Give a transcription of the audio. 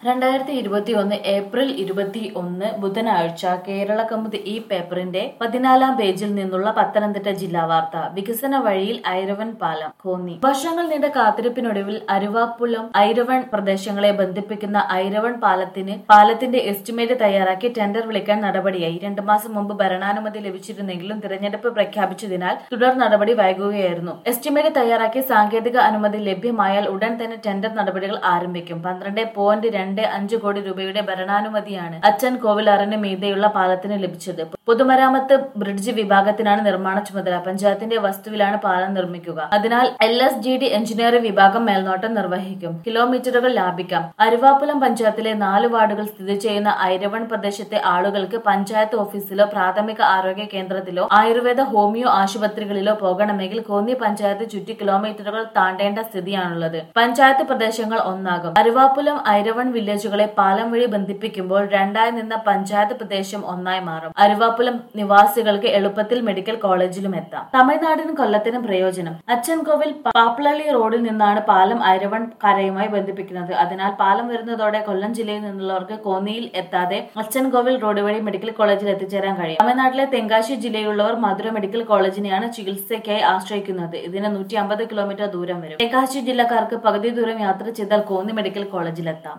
രണ്ടായിരത്തി ഇരുപത്തി ഒന്ന് ഏപ്രിൽ ഇരുപത്തി ഒന്ന് ബുധനാഴ്ച കേരള കൗമുദി ഈ പേപ്പറിന്റെ പതിനാലാം പേജിൽ നിന്നുള്ള പത്തനംതിട്ട ജില്ലാ വാർത്ത വികസന വഴിയിൽ ഐരവൻ പാലം കോന്നി വർഷങ്ങൾ നീണ്ട കാത്തിരിപ്പിനൊടുവിൽ അരുവാപ്പുലം ഐരവൺ പ്രദേശങ്ങളെ ബന്ധിപ്പിക്കുന്ന ഐരവൺ പാലത്തിന് പാലത്തിന്റെ എസ്റ്റിമേറ്റ് തയ്യാറാക്കി ടെൻഡർ വിളിക്കാൻ നടപടിയായി രണ്ടു മാസം മുമ്പ് ഭരണാനുമതി ലഭിച്ചിരുന്നെങ്കിലും തിരഞ്ഞെടുപ്പ് പ്രഖ്യാപിച്ചതിനാൽ തുടർ നടപടി വൈകുകയായിരുന്നു എസ്റ്റിമേറ്റ് തയ്യാറാക്കി സാങ്കേതിക അനുമതി ലഭ്യമായാൽ ഉടൻ തന്നെ ടെൻഡർ നടപടികൾ ആരംഭിക്കും പന്ത്രണ്ട് പോയിന്റ് രണ്ട് അഞ്ച് കോടി രൂപയുടെ ഭരണാനുമതിയാണ് അച്ഛൻ കോവിലാറിന് മീതെയുള്ള പാലത്തിന് ലഭിച്ചത് പൊതുമരാമത്ത് ബ്രിഡ്ജ് വിഭാഗത്തിനാണ് നിർമ്മാണ ചുമതല പഞ്ചായത്തിന്റെ വസ്തുവിലാണ് പാലം നിർമ്മിക്കുക അതിനാൽ L S G D engineering വിഭാഗം മേൽനോട്ടം നിർവഹിക്കും കിലോമീറ്ററുകൾ ലാഭിക്കാം അരുവാപ്പുലം പഞ്ചായത്തിലെ നാല് വാർഡുകൾ സ്ഥിതി ചെയ്യുന്ന ഐരവൺ പ്രദേശത്തെ ആളുകൾക്ക് പഞ്ചായത്ത് ഓഫീസിലോ പ്രാഥമിക ആരോഗ്യ കേന്ദ്രത്തിലോ ആയുർവേദ ഹോമിയോ ആശുപത്രികളിലോ പോകണമെങ്കിൽ കോന്നി പഞ്ചായത്ത് ചുറ്റി കിലോമീറ്ററുകൾ താണ്ടേണ്ട സ്ഥിതിയാണുള്ളത് പഞ്ചായത്ത് പ്രദേശങ്ങൾ ഒന്നാകും അരുവാപ്പുലം ഐരവൺ വില്ലേജുകളെ പാലം വഴി ബന്ധിപ്പിക്കുമ്പോൾ രണ്ടായി നിന്ന പഞ്ചായത്ത് പ്രദേശം ഒന്നായി മാറും അരുവാപ്പുലം നിവാസികൾക്ക് എളുപ്പത്തിൽ മെഡിക്കൽ കോളേജിലും എത്താം തമിഴ്നാടിനും കൊല്ലത്തിനും പ്രയോജനം അച്ചൻകോവിൽ പാപ്പളളി റോഡിൽ നിന്നാണ് പാലം ഐരവൺ കരയുമായി ബന്ധിപ്പിക്കുന്നത് അതിനാൽ പാലം വരുന്നതോടെ കൊല്ലം ജില്ലയിൽ നിന്നുള്ളവർക്ക് കോന്നിയിൽ എത്താതെ അച്ചൻകോവിൽ റോഡ് വഴി മെഡിക്കൽ കോളേജിൽ എത്തിച്ചേരാൻ കഴിയും തമിഴ്നാട്ടിലെ തെങ്കാശി ജില്ലയിലുള്ളവർ മധുര മെഡിക്കൽ കോളേജിനെയാണ് ചികിത്സയ്ക്കായി ആശ്രയിക്കുന്നത് ഇതിന് നൂറ്റി അമ്പത് കിലോമീറ്റർ ദൂരം വരും തെങ്കാശി ജില്ലക്കാർക്ക് പകുതി ദൂരം യാത്ര ചെയ്താൽ കോന്നി മെഡിക്കൽ കോളേജിലെത്താം